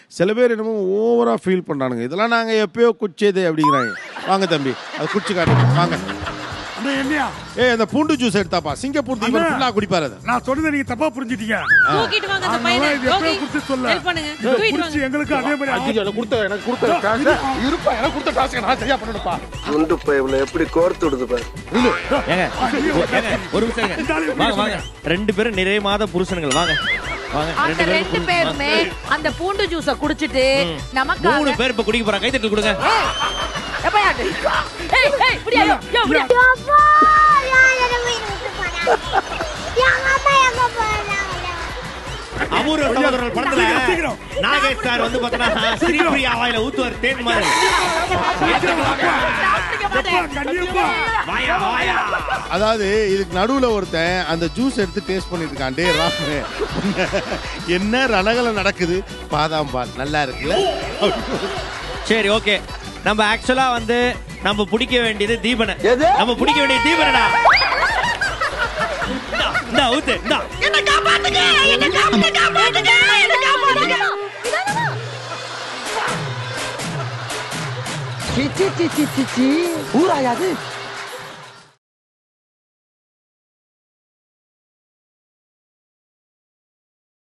சில பேர் என்னமோ ஓவராக ஃபீல் பண்ணுறானுங்க இதெல்லாம் நாங்கள் எப்பயோ குடிச்சது அப்படிங்கிறாங்க வாங்க தம்பி அது குடிச்சு காட்டுங்க வாங்க அந்த என்னையா ஏய் அந்த பூண்டு ஜூஸ் எடுத்தாப்பா சிங்கப்பூர் தீபன் அண்ணா. ஃபுல்லாக குடிப்பாரு அதை நான் சொன்னதை நீங்க தப்பா புரிஞ்சிட்டீங்க தூக்கிட்டு வாங்க அந்த அதனால பையனை இது எப்பயோ யோகி குடிச்சு சொல்ல ஹெல்ப் பண்ணுங்க தூக்கிட்டு குடிச்சு வாங்க எங்களுக்கு அதே மாதிரி ஐயோ, எனக்கு கொடுத்த எனக்கு கொடுத்த டாஸ்க் இருப்பா எனக்கு கொடுத்த டாஸ்க் நான் சரியா பண்ணணும்ப்பா குண்டு பைப்ல எப்படி கோர்த்து விடுது பாரு ஏங்க ஏங்க, ஒரு நிமிஷம் இருங்க. வாங்க வாங்க ரெண்டு பேரும் நிறைய மாத புருஷன்கள் வாங்க வாங்க அந்த ரெண்டு ரெண்டு பேரும் பேருமே அந்த பூண்டு ஜூஸ குடிச்சிட்டு நமக்காக மூணு பேர் இப்ப குடிக்க போறாங்க கைத்தட்டல் கொடுங்க எப்ப யாரு? ஏய், ஏய், இப்படியா? யோ, யோ, இப்படியா? அபூர்வ சகோதரர்கள் படத்துல சீக்கிரம், சீக்கிரம். நாகேஷ் சார் வந்து பாத்தீங்கன்னா ஸ்ரீபிரியா வாயில ஊத்துவார் தேன் மாதிரி சாப்பிட்டுக்க மாட்டேன். கண்டிப்பா வாயா வாயா அதாவது இதுக்கு நடுவில் ஒருத்தன் அந்த ஜூஸ் எடுத்து டேஸ்ட் பண்ணிட்டு இருக்கான் டே ராமு என்ன ரணகல நடக்குது பாதாம் பால் நல்லா இருக்குல்ல சரி ஓகே நம்ம ஆக்சுவலா வந்து நம்ம பிடிக்க வேண்டியது தீபனை எது? நம்ம பிடிக்க வேண்டியது தீபனடா இந்தா, இந்தா ஊத்து இந்தா என்ன காப்பாத்துங்க என்ன காப்பாத்துங்க காப்பாத்துங்க என்ன காப்பாத்துங்க சி சி சி சி சி ஊராயாது